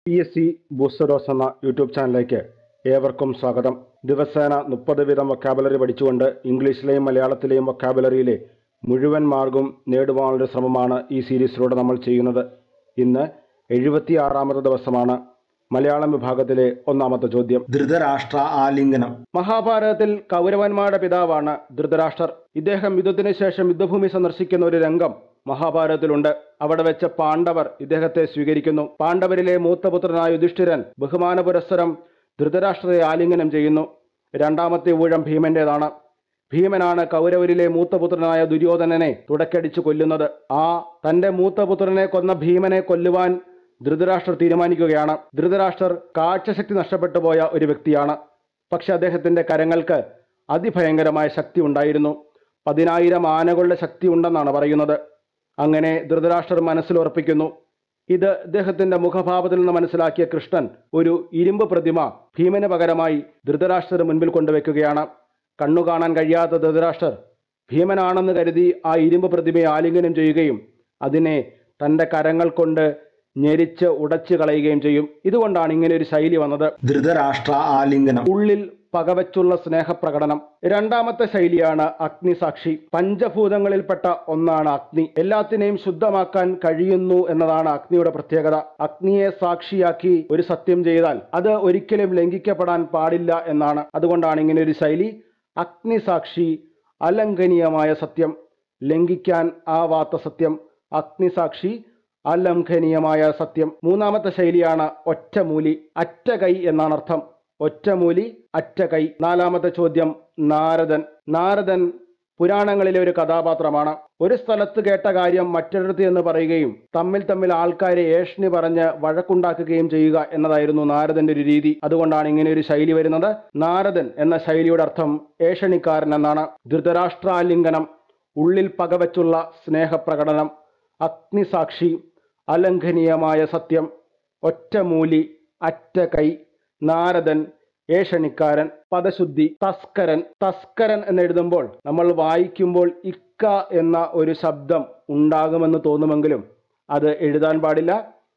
P S C ബൂസ്റ്ററോസ് എന്ന YouTube ചാനലിലേക്ക് ഏവർക്കും സ്വാഗതം ദിവസേന മുപ്പത് വീതം വൊക്കാബുലറി പഠിച്ചുകൊണ്ട് ഇംഗ്ലീഷിലെയും മലയാളത്തിലെയും വൊക്കാബുലറിയിലെ മുഴുവൻ മാർഗവും നേടുവാനുള്ള ശ്രമമാണ് ഈ സീരീസിലൂടെ നമ്മൾ ചെയ്യുന്നത് ഇന്ന് എഴുപത്തി ആറാമത്തെ ദിവസമാണ് മലയാളം വിഭാഗത്തിലെ ഒന്നാമത്തെ ചോദ്യം ധൃതരാഷ്ട്ര ആലിംഗനം മഹാഭാരതത്തിൽ കൗരവന്മാരുടെ പിതാവാണ് ധൃതരാഷ്ട്രർ ഇദ്ദേഹം യുദ്ധത്തിന് ശേഷം യുദ്ധഭൂമി സന്ദർശിക്കുന്ന ഒരു രംഗം മഹാഭാരതത്തിലുണ്ട് അവിടെ വെച്ച് പാണ്ഡവർ ഇദ്ദേഹത്തെ സ്വീകരിക്കുന്നു പാണ്ഡവരിലെ മൂത്തപുത്രനായ യുധിഷ്ഠിരൻ ബഹുമാന പുരസ്സരം ധൃതരാഷ്ട്രത്തെ ആലിംഗനം ചെയ്യുന്നു രണ്ടാമത്തെ ഊഴം ഭീമന്റേതാണ് ഭീമനാണ് കൗരവരിലെ മൂത്തപുത്രനായ ദുര്യോധനനെ തുടക്കടിച്ച് കൊല്ലുന്നത് ആ തന്റെ മൂത്തപുത്രനെ കൊന്ന ഭീമനെ കൊല്ലുവാൻ ധൃതരാഷ്ട്രർ തീരുമാനിക്കുകയാണ് ധൃതരാഷ്ട്രർ കാഴ്ചശക്തി നഷ്ടപ്പെട്ടു പോയ ഒരു വ്യക്തിയാണ് പക്ഷെ അദ്ദേഹത്തിന്റെ കരങ്ങൾക്ക് അതിഭയങ്കരമായ ശക്തി ഉണ്ടായിരുന്നു പതിനായിരം ആനകളുടെ ശക്തി ഉണ്ടെന്നാണ് പറയുന്നത് അങ്ങനെ ധൃതരാഷ്ട്രർ മനസ്സിൽ ഉറപ്പിക്കുന്നു ഇത് ഇദ്ദേഹത്തിന്റെ മുഖഭാവത്തിൽ നിന്ന് മനസ്സിലാക്കിയ കൃഷ്ണൻ ഒരു ഇരുമ്പ് പ്രതിമ ഭീമന് പകരമായി ധൃതരാഷ്ട്രർ മുൻപിൽ കൊണ്ടുവയ്ക്കുകയാണ് കണ്ണു കാണാൻ കഴിയാത്ത ധൃതരാഷ്ട്രർ ഭീമനാണെന്ന് കരുതി ആ ഇരുമ്പ് പ്രതിമയെ ആലിംഗനം ചെയ്യുകയും അതിനെ തന്റെ കരങ്ങൾ കൊണ്ട് ഞെരിച്ച് ഉടച്ചു കളയുകയും ചെയ്യും ഇതുകൊണ്ടാണ് ഇങ്ങനെ ഒരു ശൈലി വന്നത് ധൃതരാഷ്ട്ര ആലിംഗനം ഉള്ളിൽ പകവച്ചുള്ള സ്നേഹപ്രകടനം രണ്ടാമത്തെ ശൈലിയാണ് അഗ്നിസാക്ഷി പഞ്ചഭൂതങ്ങളിൽപ്പെട്ട ഒന്നാണ് അഗ്നി എല്ലാത്തിനെയും ശുദ്ധമാക്കാൻ കഴിയുന്നു എന്നതാണ് അഗ്നിയുടെ പ്രത്യേകത അഗ്നിയെ സാക്ഷിയാക്കി ഒരു സത്യം ചെയ്താൽ അത് ഒരിക്കലും ലംഘിക്കപ്പെടാൻ പാടില്ല എന്നാണ് അതുകൊണ്ടാണ് ഇങ്ങനെ ഒരു ശൈലി അഗ്നിസാക്ഷി അലംഘനീയമായ സത്യം ലംഘിക്കാൻ ആവാത്ത സത്യം അഗ്നിസാക്ഷി അലംഘനീയമായ സത്യം മൂന്നാമത്തെ ശൈലിയാണ് ഒറ്റമൂലി അറ്റ കൈ എന്നാണ് അർത്ഥം ഒറ്റമൂലി അറ്റ കൈ നാലാമത്തെ ചോദ്യം നാരദൻ നാരദൻ പുരാണങ്ങളിലെ ഒരു കഥാപാത്രമാണ് ഒരു സ്ഥലത്ത് കേട്ട കാര്യം മറ്റൊരിടത്ത് എന്ന് പറയുകയും തമ്മിൽ തമ്മിൽ ആൾക്കാരെ ഏഷണി പറഞ്ഞ് വഴക്കുണ്ടാക്കുകയും ചെയ്യുക എന്നതായിരുന്നു നാരദന്റെ ഒരു രീതി അതുകൊണ്ടാണ് ഇങ്ങനെ ഒരു ശൈലി വരുന്നത് നാരദൻ എന്ന ശൈലിയുടെ അർത്ഥം ഏഷണിക്കാരൻ എന്നാണ് ധൃതരാഷ്ട്രാലിംഗനം ഉള്ളിൽ പകവച്ചുള്ള സ്നേഹപ്രകടനം അഗ്നിസാക്ഷി അലംഘനീയമായ സത്യം ഒറ്റമൂലി അറ്റ കൈ നാരദൻ ഏഷണിക്കാരൻ പദശുദ്ധി തസ്കരൻ തസ്കരൻ എന്ന് എഴുതുമ്പോൾ നമ്മൾ വായിക്കുമ്പോൾ ഇക്ക എന്ന ഒരു ശബ്ദം ഉണ്ടാകുമെന്ന് തോന്നുമെങ്കിലും അത് എഴുതാൻ പാടില്ല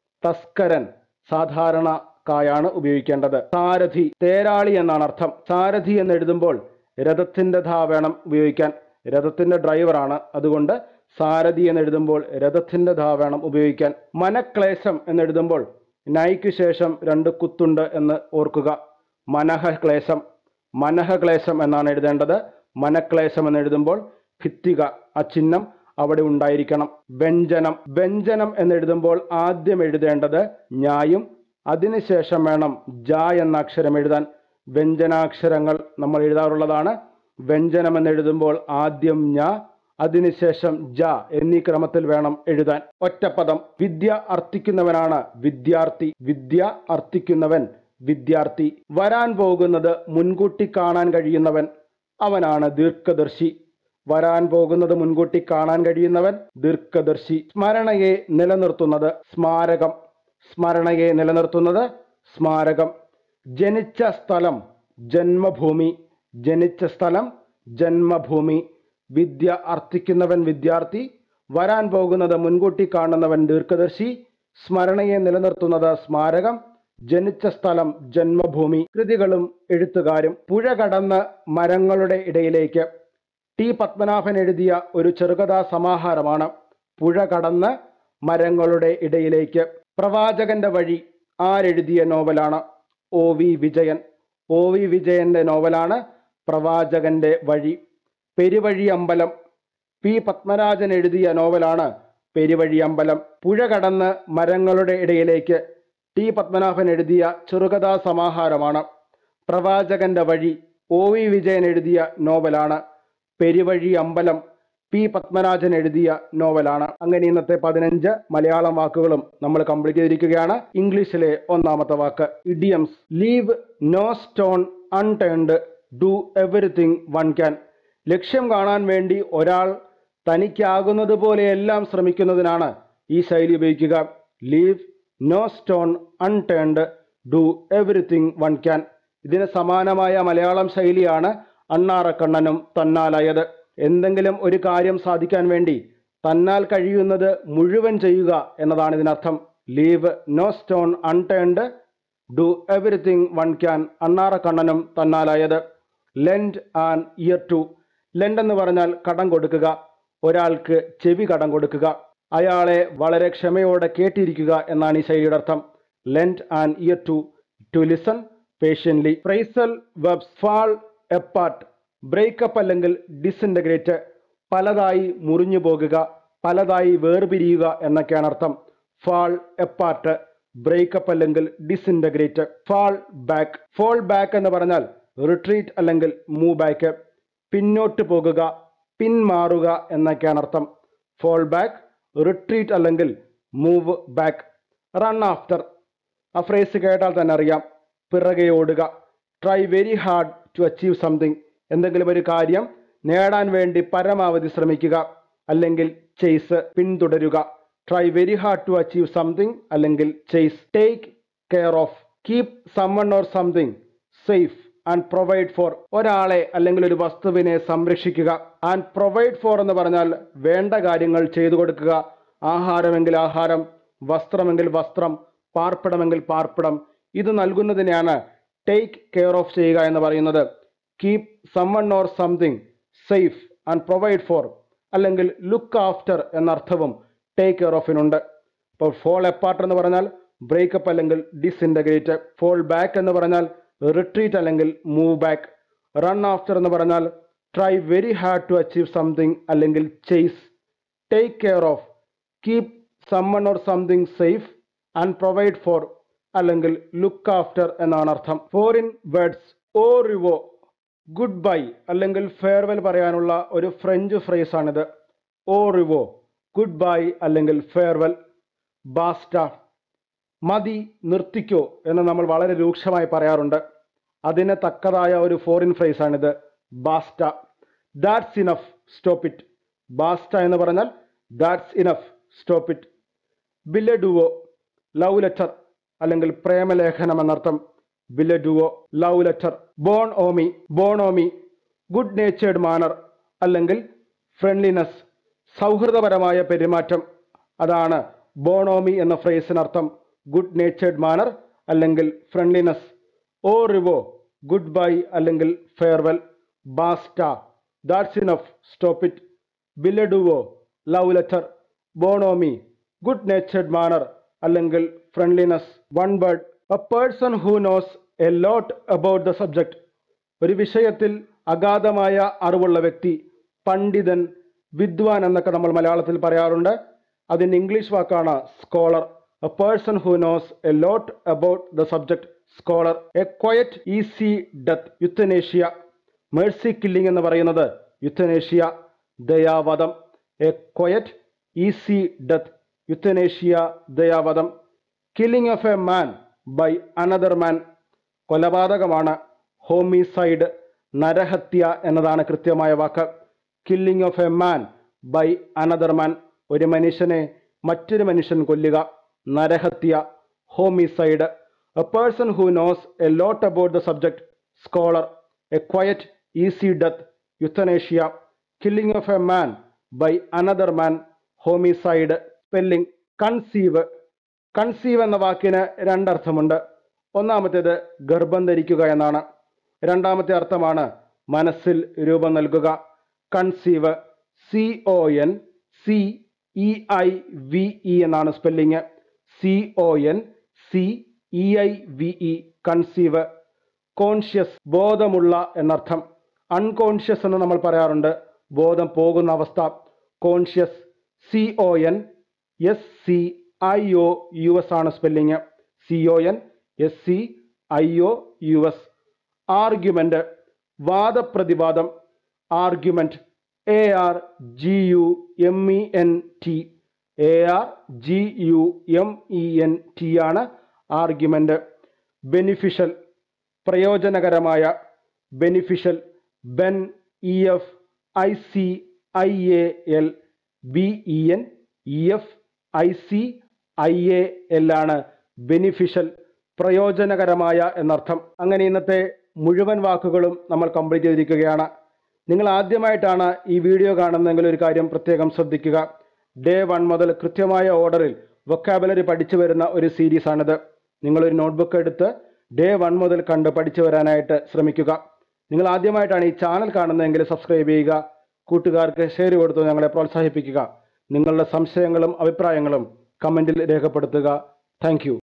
തസ്കരൻ സാധാരണ കായാണ് ഉപയോഗിക്കേണ്ടത് സാരഥി തേരാളി എന്നാണ് അർത്ഥം സാരഥി എന്ന് എഴുതുമ്പോൾ രഥത്തിന്റെ ധാ വേണം ഉപയോഗിക്കാൻ രഥത്തിന്റെ ഡ്രൈവറാണ് അതുകൊണ്ട് സാരഥി എന്ന് എഴുതുമ്പോൾ രഥത്തിന്റെ ധാ വേണം ഉപയോഗിക്കാൻ മനക്ലേശം എന്ന് എഴുതുമ്പോൾ നൈക്ക് ശേഷം രണ്ട് കുത്തുണ്ട് എന്ന് ഓർക്കുക മനഹക്ലേശം മനഹക്ലേശം എന്നാണ് എഴുതേണ്ടത് മനക്ലേശം എന്ന് എഴുതുമ്പോൾ ഭിത്തിക ആ ചിഹ്നം അവിടെ ഉണ്ടായിരിക്കണം വ്യഞ്ജനം വ്യഞ്ജനം എന്ന് എഴുതുമ്പോൾ ആദ്യം എഴുതേണ്ടത് ഞായും അതിനുശേഷം വേണം ജ എന്ന അക്ഷരം എഴുതാൻ വ്യഞ്ജനാക്ഷരങ്ങൾ നമ്മൾ എഴുതാറുള്ളതാണ് വ്യഞ്ജനം എന്ന് എഴുതുമ്പോൾ ആദ്യം ഞ അതിനുശേഷം ജ എന്നീ ക്രമത്തിൽ വേണം എഴുതാൻ ഒറ്റപ്പദം വിദ്യ അർത്ഥിക്കുന്നവനാണ് വിദ്യാർത്ഥി വിദ്യ അർത്ഥിക്കുന്നവൻ വിദ്യാർത്ഥി വരാൻ പോകുന്നത് മുൻകൂട്ടി കാണാൻ കഴിയുന്നവൻ അവനാണ് ദീർഘദർശി വരാൻ പോകുന്നത് മുൻകൂട്ടി കാണാൻ കഴിയുന്നവൻ ദീർഘദർശി സ്മരണയെ നിലനിർത്തുന്നത് സ്മാരകം സ്മരണയെ നിലനിർത്തുന്നത് സ്മാരകം ജനിച്ച സ്ഥലം ജന്മഭൂമി ജനിച്ച സ്ഥലം ജന്മഭൂമി വിദ്യ അർത്ഥിക്കുന്നവൻ വിദ്യാർത്ഥി വരാൻ പോകുന്നത് മുൻകൂട്ടി കാണുന്നവൻ ദീർഘദർശി സ്മരണയെ നിലനിർത്തുന്നത് സ്മാരകം ജനിച്ച സ്ഥലം ജന്മഭൂമി കൃതികളും എഴുത്തുകാരും പുഴ കടന്ന് മരങ്ങളുടെ ഇടയിലേക്ക് ടി പത്മനാഭൻ എഴുതിയ ഒരു ചെറുകഥാ സമാഹാരമാണ് പുഴ കടന്ന് മരങ്ങളുടെ ഇടയിലേക്ക് പ്രവാചകന്റെ വഴി ആരെഴുതിയ നോവലാണ് O V Vijayan O V വിജയന്റെ നോവലാണ് പ്രവാചകന്റെ വഴി പെരുവഴി അമ്പലം പി പത്മരാജൻ എഴുതിയ നോവലാണ് പെരുവഴി അമ്പലം പുഴ കടന്ന് മരങ്ങളുടെ ഇടയിലേക്ക് ടി പത്മനാഭൻ എഴുതിയ ചെറുകഥാ സമാഹാരമാണ് പ്രവാചകന്റെ വഴി ഒ വി വിജയൻ എഴുതിയ നോവലാണ് പെരുവഴി അമ്പലം പി പത്മരാജൻ എഴുതിയ നോവലാണ് അങ്ങനെ ഇന്നത്തെ പതിനഞ്ച് മലയാളം വാക്കുകളും നമ്മൾ കംപ്ലീറ്റ് ചെയ്തിരിക്കുകയാണ് ഇംഗ്ലീഷിലെ ഒന്നാമത്തെ വാക്ക് idioms leave no stone unturned do everything one can ലക്ഷ്യം കാണാൻ വേണ്ടി ഒരാൾ തനിക്കാകുന്നത് പോലെയെല്ലാം ശ്രമിക്കുന്നതിനാണ് ഈ ശൈലി ഉപയോഗിക്കുക leave no stone unturned do everything one can ഇതിന് സമാനമായ മലയാളം ശൈലിയാണ് അണ്ണാറക്കണ്ണനും തന്നാലായത് എന്തെങ്കിലും ഒരു കാര്യം സാധിക്കാൻ വേണ്ടി തന്നാൽ കഴിയുന്നത് മുഴുവൻ ചെയ്യുക എന്നതാണ് ഇതിനർത്ഥം leave no stone unturned do everything one can അണ്ണാറ കണ്ണനും തന്നാലായത് lend an ear to lend എന്ന് പറഞ്ഞാൽ കടം കൊടുക്കുക ഒരാൾക്ക് ചെവി കടം കൊടുക്കുക അയാളെ വളരെ ക്ഷമയോടെ കേട്ടിരിക്കുക എന്നാണ് ഈ ശൈലിയുടെ അർത്ഥം lend an ear to to listen patiently phrasal verbs fall apart break up അല്ലെങ്കിൽ ഡിസിൻറ്റഗ്രേറ്റ് പലതായി മുറിഞ്ഞു പോകുക പലതായി വേർപിരിയുക എന്നൊക്കെയാണ് അർത്ഥം ഫാൾ എപ്പാർട്ട് ബ്രേക്കപ്പ് അല്ലെങ്കിൽ disintegrate fall back fall back എന്ന് പറഞ്ഞാൽ റിട്രീറ്റ് അല്ലെങ്കിൽ മൂവ് ബാക്ക് പിന്നോട്ട് പോകുക പിന്മാറുക എന്നൊക്കെയാണ് അർത്ഥം ഫോൾ ബാക്ക് റിട്രീറ്റ് അല്ലെങ്കിൽ മൂവ് ബാക്ക് റൺ ആഫ്റ്റർ ആ ഫ്രേസ് കേട്ടാൽ തന്നെ അറിയാം പിറകെ ഓടുക try very hard to achieve something എന്തെങ്കിലും ഒരു കാര്യം നേടാൻ വേണ്ടി പരമാവധി ശ്രമിക്കുക അല്ലെങ്കിൽ ചെയ്സ് പിന്തുടരുക try very hard to achieve something അല്ലെങ്കിൽ chase take care of keep someone or something safe and provide for ഒരാളെ അല്ലെങ്കിൽ ഒരു വസ്തുവിനെ സംരക്ഷിക്കുക ആൻഡ് പ്രൊവൈഡ് ഫോർ എന്ന് പറഞ്ഞാൽ വേണ്ട കാര്യങ്ങൾ ചെയ്തു കൊടുക്കുക ആഹാരമെങ്കിൽ ആഹാരം വസ്ത്രമെങ്കിൽ വസ്ത്രം പാർപ്പിടമെങ്കിൽ പാർപ്പിടം ഇത് നൽകുന്നതിനെയാണ് ടേക്ക് കെയർ ഓഫ് ചെയ്യുക എന്ന് പറയുന്നത് keep someone or something safe and provide for അല്ലെങ്കിൽ ലുക്ക് ആഫ്റ്റർ എന്ന അർത്ഥവും ടേക്ക് കെയർ ഓഫിനുണ്ട് ഇപ്പോൾ ഫോൾ എപ്പാർട്ട് എന്ന് പറഞ്ഞാൽ ബ്രേക്കപ്പ് അല്ലെങ്കിൽ ഡിസിൻറ്റഗ്രേറ്റ് ഫോൾ ബാക്ക് എന്ന് പറഞ്ഞാൽ റിട്രീറ്റ് അല്ലെങ്കിൽ മൂവ് ബാക്ക് റൺ ആഫ്റ്റർ എന്ന് പറഞ്ഞാൽ try very hard to achieve something അല്ലെങ്കിൽ chase take care of keep someone or something safe and provide for അല്ലെങ്കിൽ ലുക്ക് ആഫ്റ്റർ എന്നാണ് അർത്ഥം foreign words au revoir goodbye അല്ലെങ്കിൽ farewell പറയാനുള്ള ഒരു French phrase ആണിത് ഓ റിവോ ഗുഡ് ബൈ അല്ലെങ്കിൽ farewell basta മതി നിർത്തിക്കോ എന്ന് നമ്മൾ വളരെ രൂക്ഷമായി പറയാറുണ്ട് അതിന് തക്കതായ ഒരു ഫോറിൻ ഫ്രേസ് ആണിത് basta that's enough stop it basta എന്ന് പറഞ്ഞാൽ that's enough stop it billet-doux love letter അല്ലെങ്കിൽ പ്രേമലേഖനം എന്നർത്ഥം billet-doux love letter bonhomie bonhomie good natured manner അല്ലെങ്കിൽ ഫ്രണ്ട്ലിനെസ് സൗഹൃദപരമായ പെരുമാറ്റം അതാണ് ബോണോമി എന്ന ഫ്രേസിനർത്ഥം ഗുഡ് നേച്ചേർഡ് മാനർ അല്ലെങ്കിൽ friendliness au revoir goodbye അല്ലെങ്കിൽ farewell basta that's enough stop it billet-doux love letter bonhomie good natured manner അല്ലെങ്കിൽ friendliness one word a person who knows a lot about the subject ഒരു വിഷയത്തിൽ അഗാധമായ അറിവുള്ള വ്യക്തി പണ്ഡിതൻ വിദ്വാൻ എന്നൊക്കെ നമ്മൾ മലയാളത്തിൽ പറയാറുണ്ട് അതിന് ഇംഗ്ലീഷ് വാക്കാണ് scholar a person who knows a lot about the subject scholar a quiet easy death euthanasia mercy killing എന്ന് പറയുന്നത് യുത്തനേഷ്യ ദയാവധം a quiet easy death euthanasia ദയാവധം killing of a man by another man കൊലപാതകമാണ് homicide നരഹത്യ എന്നതാണ് കൃത്യമായ വാക്ക് killing of a man by another man ഒരു മനുഷ്യനെ മറ്റൊരു മനുഷ്യൻ കൊല്ലുക നരഹത്യ homicide a person who knows a lot about the subject scholar a quiet easy death euthanasia killing of a man by another man homicide spelling conceive conceive എന്ന വാക്കിന് രണ്ടർത്ഥമുണ്ട് ഒന്നാമത്തേത് ഗർഭം ധരിക്കുക എന്നാണ് രണ്ടാമത്തെ അർത്ഥമാണ് മനസ്സിൽ രൂപം നൽകുക conceive C O N C E I V E എന്നാണ് spelling C O N C E I V E conceive conscious ബോധമുള്ള എന്നർത്ഥം അൺകോൺഷ്യസ് എന്ന് നമ്മൾ പറയാറുണ്ട് ബോധം പോകുന്ന അവസ്ഥ conscious C O N S C I O U S ആണ് spelling C O N S C I O U S argument വാദപ്രതിവാദം argument A R G U M E N T A R G U M E N T ആണ് argument beneficial പ്രയോജനകരമായ beneficial B E N E F I C I A L B E N E F I C I A L ആണ് beneficial പ്രയോജനകരമായ എന്നർത്ഥം അങ്ങനെ ഇന്നത്തെ മുഴുവൻ വാക്കുകളും നമ്മൾ കംപ്ലീറ്റ് ചെയ്തിരിക്കുകയാണ് നിങ്ങൾ ആദ്യമായിട്ടാണ് ഈ വീഡിയോ കാണുന്നതെങ്കിൽ ഒരു കാര്യം പ്രത്യേകം ശ്രദ്ധിക്കുക ഡേ വൺ മുതൽ കൃത്യമായ ഓർഡറിൽ വൊക്കാബുലറി പഠിച്ചു വരുന്ന ഒരു സീരീസ് ആണിത് നിങ്ങളൊരു നോട്ട്ബുക്ക് എടുത്ത് ഡേ വൺ മുതൽ കണ്ട് പഠിച്ചു വരാനായിട്ട് ശ്രമിക്കുക നിങ്ങൾ ആദ്യമായിട്ടാണ് ഈ ചാനൽ കാണുന്നതെങ്കിൽ സബ്സ്ക്രൈബ് ചെയ്യുക കൂട്ടുകാർക്ക് ഷെയർ കൊടുത്ത് ഞങ്ങളെ പ്രോത്സാഹിപ്പിക്കുക നിങ്ങളുടെ സംശയങ്ങളും അഭിപ്രായങ്ങളും കമൻറ്റിൽ രേഖപ്പെടുത്തുക താങ്ക്